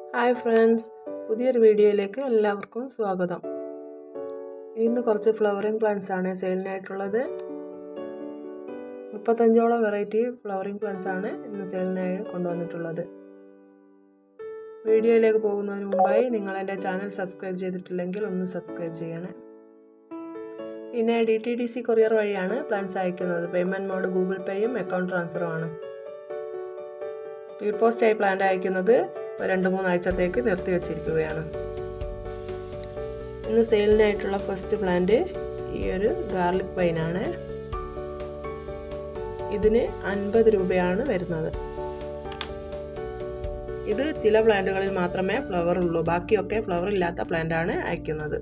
hi friends പുതിയൊരു വീഡിയോയിലേക്ക് എല്ലാവർക്കും സ്വാഗതം ഇന്ന് കുറച്ച് ഫ്ലവറിങ് പ്ലാന്റ്സ് ആണ് സെയിലിനായിട്ടുള്ളത് മുപ്പത്തഞ്ചോളം വെറൈറ്റി ഫ്ലവറിങ് പ്ലാന്റ്സ് ആണ് ഇന്ന് സെയിലിനായി കൊണ്ടുവന്നിട്ടുള്ളത് വീഡിയോയിലേക്ക് പോകുന്നതിന് മുമ്പായി നിങ്ങൾ എൻ്റെ ചാനൽ സബ്സ്ക്രൈബ് ചെയ്തിട്ടില്ലെങ്കിൽ ഒന്ന് സബ്സ്ക്രൈബ് ചെയ്യണേ പിന്നെ D T D C courier വഴിയാണ് പ്ലാൻസ് അയക്കുന്നത് പേയ്മെൻറ്റ് മോഡ് ഗൂഗിൾ പേയും അക്കൗണ്ട് ട്രാൻസ്ഫറും ആണ് സ്പീഡ് പോസ്റ്റായി പ്ലാന്റ് അയക്കുന്നത് രണ്ട് മൂന്നാഴ്ചത്തേക്ക് നിർത്തി വച്ചിരിക്കുകയാണ് ഇന്ന് സെയിലിനായിട്ടുള്ള ഫസ്റ്റ് പ്ലാന്റ് ഈ ഒരു ഗാർലിക് പൈനാണ് ഇതിന് അൻപത് രൂപയാണ് വരുന്നത് ഇത് ചില പ്ലാന്റുകളിൽ മാത്രമേ ഫ്ലവർ ഉള്ളൂ ബാക്കിയൊക്കെ ഫ്ലവർ ഇല്ലാത്ത പ്ലാന്റ് ആണ് അയക്കുന്നത്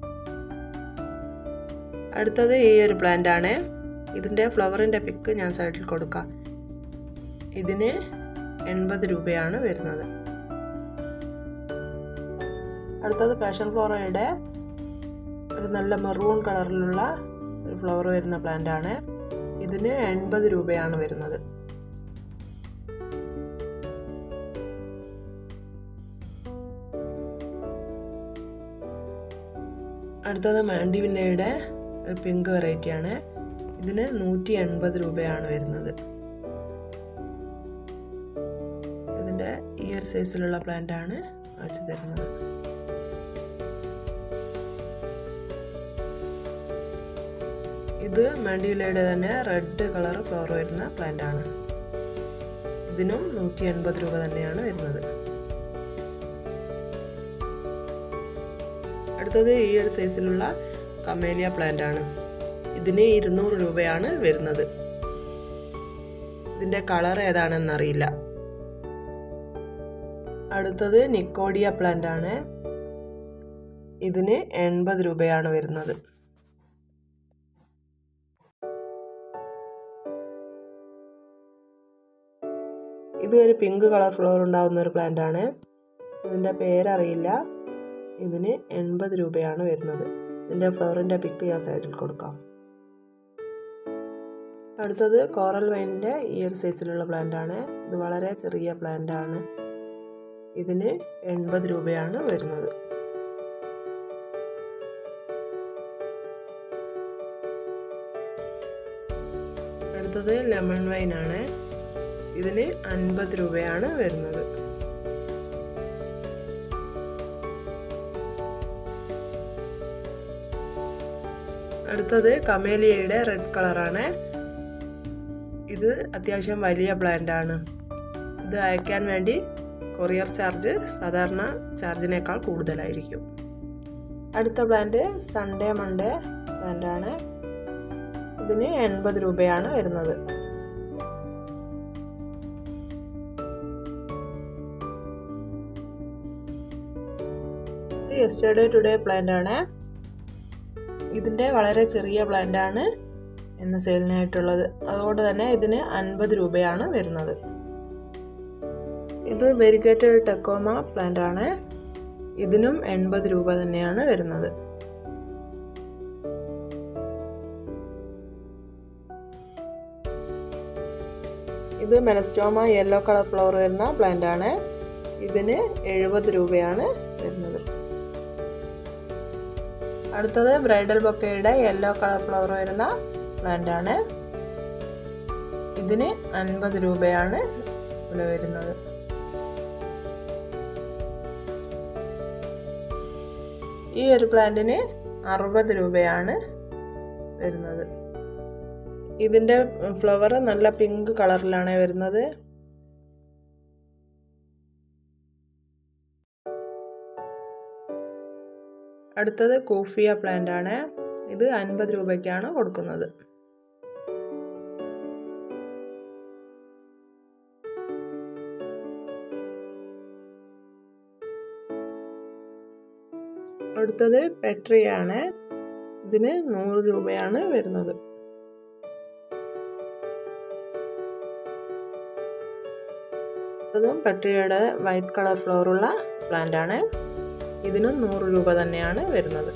അടുത്തത് ഈ ഒരു പ്ലാന്റ് ആണ് ഇതിൻ്റെ ഫ്ലവറിൻ്റെ പിക്ക് ഞാൻ സൈഡിൽ കൊടുക്കാം ഇതിന് എൺപത് രൂപയാണ് വരുന്നത് അടുത്തത് പാഷൻ ഫ്ലോറയുടെ ഒരു നല്ല മെറൂൺ കളറിലുള്ള ഒരു ഫ്ലവർ വരുന്ന പ്ലാന്റ് ആണ് ഇതിന് എൺപത് രൂപയാണ് വരുന്നത് അടുത്തത് മാൻഡിവില്ലയുടെ ഒരു പിങ്ക് വെറൈറ്റിയാണ് ഇതിന് നൂറ്റി എൺപത് രൂപയാണ് വരുന്നത് ഇതിൻ്റെ ഈ ഒരു സൈസിലുള്ള പ്ലാന്റ് ആണ് അയച്ചു തരുന്നത് ഇത് മാൻഡിവിലയുടെ തന്നെ റെഡ് കളർ ഫ്ലവർ വരുന്ന പ്ലാന്റ് ആണ് ഇതിനും നൂറ്റി എൺപത് രൂപ തന്നെയാണ് വരുന്നത് അടുത്തത് ഈ ഒരു സൈസിലുള്ള കമേലിയ പ്ലാന്റ് ആണ് ഇതിന് ഇരുന്നൂറ് രൂപയാണ് വരുന്നത് ഇതിൻ്റെ കളർ ഏതാണെന്നറിയില്ല അടുത്തത് നിക്കോഡിയ പ്ലാന്റ് ആണ് ഇതിന് എൺപത് രൂപയാണ് വരുന്നത് ഇത് ഒരു പിങ്ക് കളർ ഫ്ലവർ ഉണ്ടാകുന്ന ഒരു പ്ലാന്റ് ആണ് ഇതിൻ്റെ പേരറിയില്ല ഇതിന് എൺപത് രൂപയാണ് വരുന്നത് ഇതിൻ്റെ ഫ്ലവറിൻ്റെ പിക്ക് ഞാൻ സൈഡിൽ കൊടുക്കാം അടുത്തത് കോറൽ വൈനിൻ്റെ ഈ ഒരു സൈസിലുള്ള പ്ലാന്റ് ആണ് ഇത് വളരെ ചെറിയ പ്ലാന്റ് ആണ് ഇതിന് എൺപത് രൂപയാണ് വരുന്നത് അടുത്തത് ലെമൺ വൈൻ ആണ് ഇതിന് അൻപത് രൂപയാണ് വരുന്നത് അടുത്തത് കമേലിയയുടെ റെഡ് കളറാണ് ഇത് അത്യാവശ്യം വലിയ പ്ലാന്റ് ആണ് ഇത് അയക്കാൻ വേണ്ടി കൊറിയർ ചാർജ് സാധാരണ ചാർജിനേക്കാൾ കൂടുതലായിരിക്കും അടുത്ത പ്ലാന്റ് സൺഡേ മൺഡേ പ്ലാന്റ് ആണ് ഇതിന് എൺപത് രൂപയാണ് വരുന്നത് യെസ്റ്റർഡേ ടുഡേ പ്ലാന്റ് ആണ് ഇതിൻ്റെ വളരെ ചെറിയ പ്ലാന്റ് ആണ് ഇന്ന് സെയിലിനായിട്ടുള്ളത് അതുകൊണ്ട് തന്നെ ഇതിന് അൻപത് രൂപയാണ് വരുന്നത് ഇത് വെരിഗേറ്റഡ് ടെക്കോമ പ്ലാന്റ് ആണ് ഇതിനും എൺപത് രൂപ തന്നെയാണ് വരുന്നത് ഇത് മെലസ്റ്റോമ യെല്ലോ കളർ ഫ്ലവർ വരുന്ന പ്ലാന്റ് ആണ് ഇതിന് എഴുപത് രൂപയാണ് വരുന്നത് അടുത്തത് ബ്രൈഡൽ ബൊക്കയുടെ യെല്ലോ കളർ ഫ്ലവർ വരുന്ന പ്ലാന്റ് ആണ് ഇതിന് അൻപത് രൂപയാണ് വില വരുന്നത് ഈ ഒരു പ്ലാന്റിന് അറുപത് രൂപയാണ് വരുന്നത് ഇതിൻ്റെ ഫ്ലവർ നല്ല പിങ്ക് കളറിലാണ് വരുന്നത് അടുത്തത് കോഫിയ പ്ലാന്റ് ആണ് ഇത് അൻപത് രൂപയ്ക്കാണ് കൊടുക്കുന്നത് അടുത്തത് പെട്രിയാണ് ഇതിന് നൂറ് രൂപയാണ് വരുന്നത് അതും പെട്രിയുടെ വൈറ്റ് കളർ ഫ്ലവറുള്ള പ്ലാന്റ് ആണ് ഇതിനും നൂറ് രൂപ തന്നെയാണ് വരുന്നത്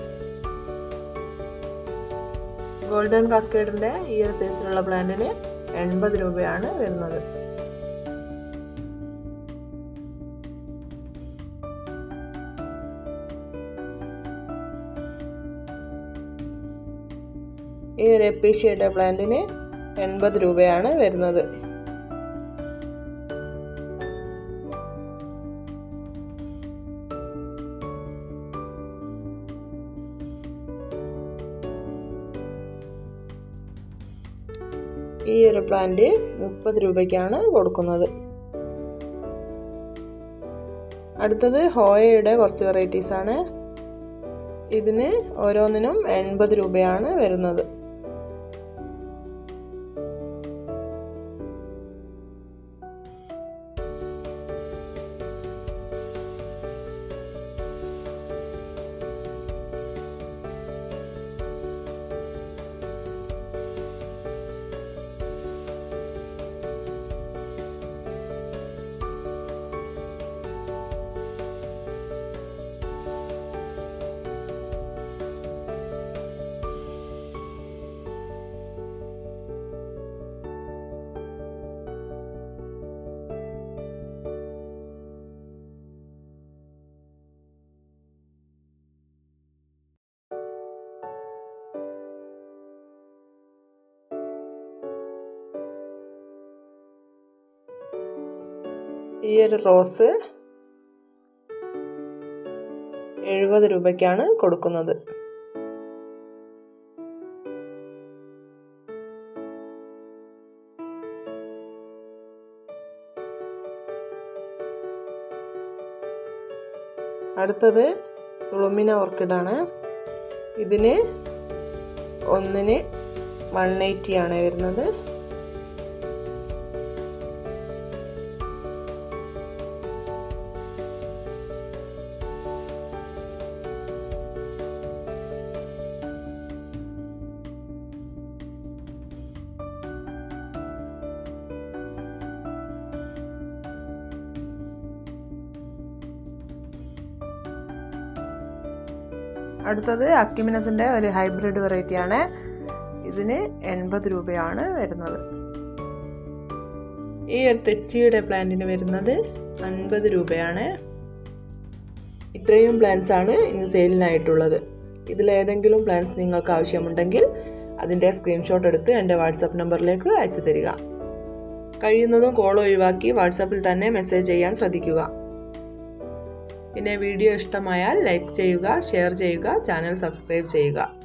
ഗോൾഡൻ കാസ്കേഡിൻ്റെ ഈ ഒരു സൈസിലുള്ള പ്ലാന്റിന് എൺപത് രൂപയാണ് വരുന്നത് ഈ ഒരു എപ്പീഷ്യയുടെ പ്ലാന്റിന് എൺപത് രൂപയാണ് വരുന്നത് ഈ ഒരു പ്ലാന്റ് മുപ്പത് രൂപയ്ക്കാണ് കൊടുക്കുന്നത് അടുത്തത് ഹോയയുടെ കുറച്ച് വെറൈറ്റീസ് ആണ് ഇതിന് ഓരോന്നിനും എൺപത് രൂപയാണ് വരുന്നത് ഈ ഒരു റോസ് എഴുപത് രൂപയ്ക്കാണ് കൊടുക്കുന്നത് അടുത്തത് തുളുമിന ഓർക്കിഡാണ് ഇതിന് ഒന്നിന് വൺ എയ്റ്റി ആണ് വരുന്നത് അടുത്തത് അക്യുമിനസിൻ്റെ ഒരു ഹൈബ്രിഡ് വെറൈറ്റിയാണ് ഇതിന് എൺപത് രൂപയാണ് വരുന്നത് ഈ ഒരു തെച്ചിയുടെ പ്ലാന്റിന് വരുന്നത് അൻപത് രൂപയാണ് ഇത്രയും പ്ലാന്റ്സ് ആണ് ഇന്ന് സെയിലിനായിട്ടുള്ളത് ഇതിലേതെങ്കിലും പ്ലാന്റ്സ് നിങ്ങൾക്ക് ആവശ്യമുണ്ടെങ്കിൽ അതിൻ്റെ സ്ക്രീൻഷോട്ട് എടുത്ത് എൻ്റെ വാട്സപ്പ് നമ്പറിലേക്ക് അയച്ചു തരിക കഴിയുന്നതും കോൾ ഒഴിവാക്കി വാട്സാപ്പിൽ തന്നെ മെസ്സേജ് ചെയ്യാൻ ശ്രദ്ധിക്കുക പിന്നെ വീഡിയോ ഇഷ്ടമായാൽ ലൈക്ക് ചെയ്യുക ഷെയർ ചെയ്യുക ചാനൽ സബ്സ്ക്രൈബ് ചെയ്യുക